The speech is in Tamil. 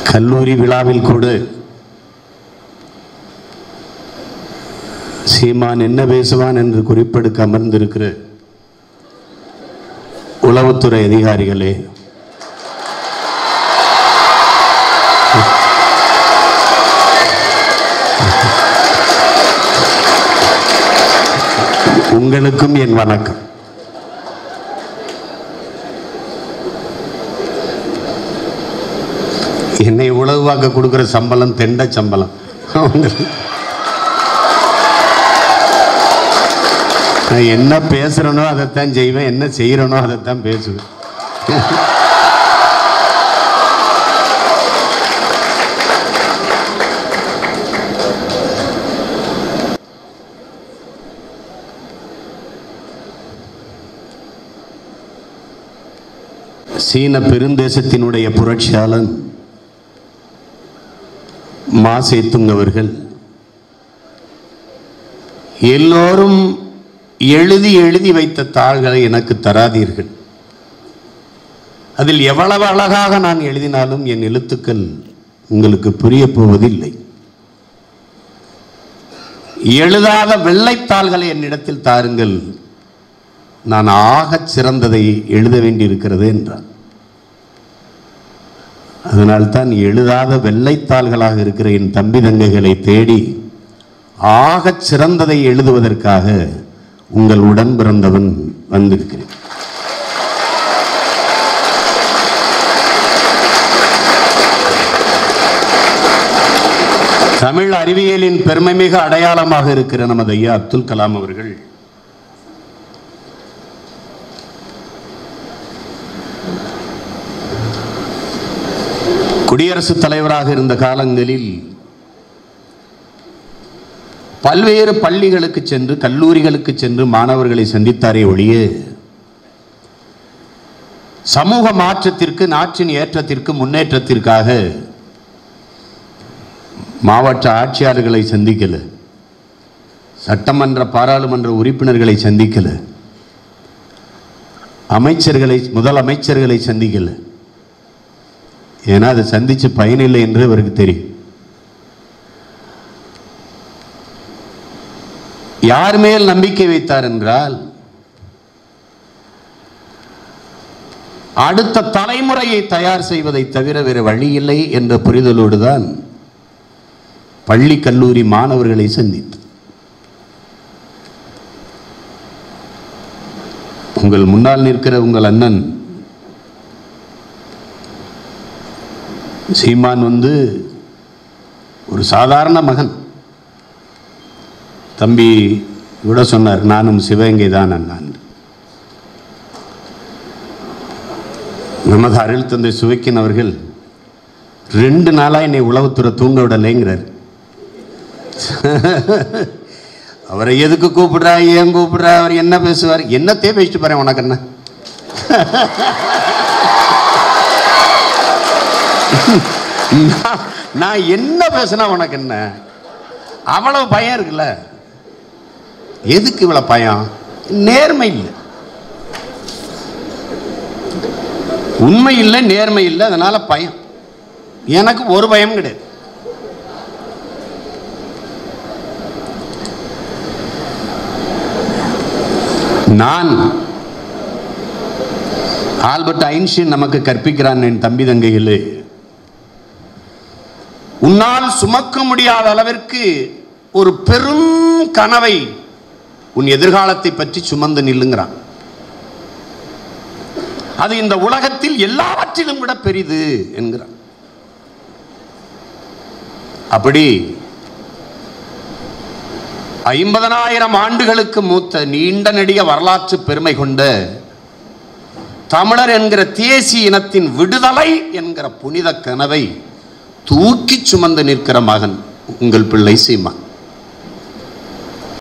கல்லூரி விழாவில் கூட சீமான் என்ன பேசுவான் என்று குறிப்பெடுக்க அமர்ந்திருக்கிற உளவுத்துறை அதிகாரிகளே உங்களுக்கும் என் வணக்கம் என்னை உழவு வாக்க கொடுக்குற சம்பளம் தெண்ட சம்பளம் நான் என்ன பேசுறேனோ அதைத்தான் செய்வேன் என்ன செய்யறேனோ அதைத்தான் பேசுவேன் சீன பெருந்தேசத்தினுடைய புரட்சியாளன் மா சேத்துங் அவர்கள் எல்லோரும் எழுதி எழுதி வைத்த தாள்களை எனக்கு தராதீர்கள் அதில் எவ்வளவு அழகாக நான் எழுதினாலும் என் எழுத்துக்கள் உங்களுக்கு புரிய போவதில்லை எழுதாத வெள்ளைத்தாள்களை என்னிடத்தில் தாருங்கள் நான் ஆகச் சிறந்ததை எழுத வேண்டியிருக்கிறது என்றார் அதனால்தான் எழுதாத வெள்ளைத்தாள்களாக இருக்கிற என் தம்பி தங்கைகளை தேடி ஆகச் சிறந்ததை எழுதுவதற்காக உங்கள் உடன் பிறந்தவன் வந்திருக்கிறேன் தமிழ் அறிவியலின் பெருமைமிகு அடையாளமாக இருக்கிற நமது ஐயா அப்துல் கலாம் அவர்கள் குடியரசுத் தலைவராக இருந்த காலங்களில் பல்வேறு பள்ளிகளுக்கு சென்று கல்லூரிகளுக்கு சென்று மாணவர்களை சந்தித்தாரே ஒழிய சமூக மாற்றத்திற்கு நாட்டின் ஏற்றத்திற்கு முன்னேற்றத்திற்காக மாவட்ட ஆட்சியாளர்களை சந்திக்கல சட்டமன்ற பாராளுமன்ற உறுப்பினர்களை சந்திக்கல அமைச்சர்களை முதலமைச்சர்களை சந்திக்கல ஏன்னா அதை சந்திச்சு பயனில்லை என்று அவருக்கு தெரியும் யார் மேல் நம்பிக்கை வைத்தார் என்றால் அடுத்த தலைமுறையை தயார் செய்வதை தவிர வேறு வழி இல்லை என்ற புரிதலோடு தான் பள்ளி கல்லூரி மாணவர்களை சந்தித்து உங்கள் முன்னால் நிற்கிற உங்கள் அண்ணன் சீமான் வந்து ஒரு சாதாரண மகன் தம்பி கூட சொன்னார் நானும் சிவகங்கை தான் அண்ணான் நமது அருள் தந்தை சுவைக்கின் அவர்கள் ரெண்டு நாளாக என்னை உளவுத்துறை தூங்க விடலைங்கிறார் அவரை எதுக்கு கூப்பிடுறா ஏன் கூப்பிடுறா அவர் என்ன பேசுவார் என்னத்தையே பேசிட்டு போறேன் உனக்கு என்ன நான்- நான் என்ன பேசினா உனக்கு என்ன அவ்வளவு பயம் இருக்குல்ல எதுக்கு இவ்வளவு பயம் நேர்மை இல்லை உண்மை இல்லை நேர்மை இல்லை அதனால பயம் எனக்கு ஒரு பயம் கிடையாது நான் ஆல்பர்ட் ஐன்ஸ்டீன் நமக்கு கற்பிக்கிறான் என் தம்பி தங்கைகளே உன்னால் சுமக்க முடியாத அளவிற்கு ஒரு பெரும் கனவை உன் எதிர்காலத்தை பற்றி சுமந்து நில்லுங்கிறான் அது இந்த உலகத்தில் எல்லாவற்றிலும் விட பெரிது என்கிறான் அப்படி ஐம்பதனாயிரம் ஆண்டுகளுக்கு மூத்த நீண்ட நெடிய வரலாற்று பெருமை கொண்ட தமிழர் என்கிற தேசிய இனத்தின் விடுதலை என்கிற புனித கனவை தூக்கி சுமந்து நிற்கிற மகன் உங்கள் பிள்ளை சீமா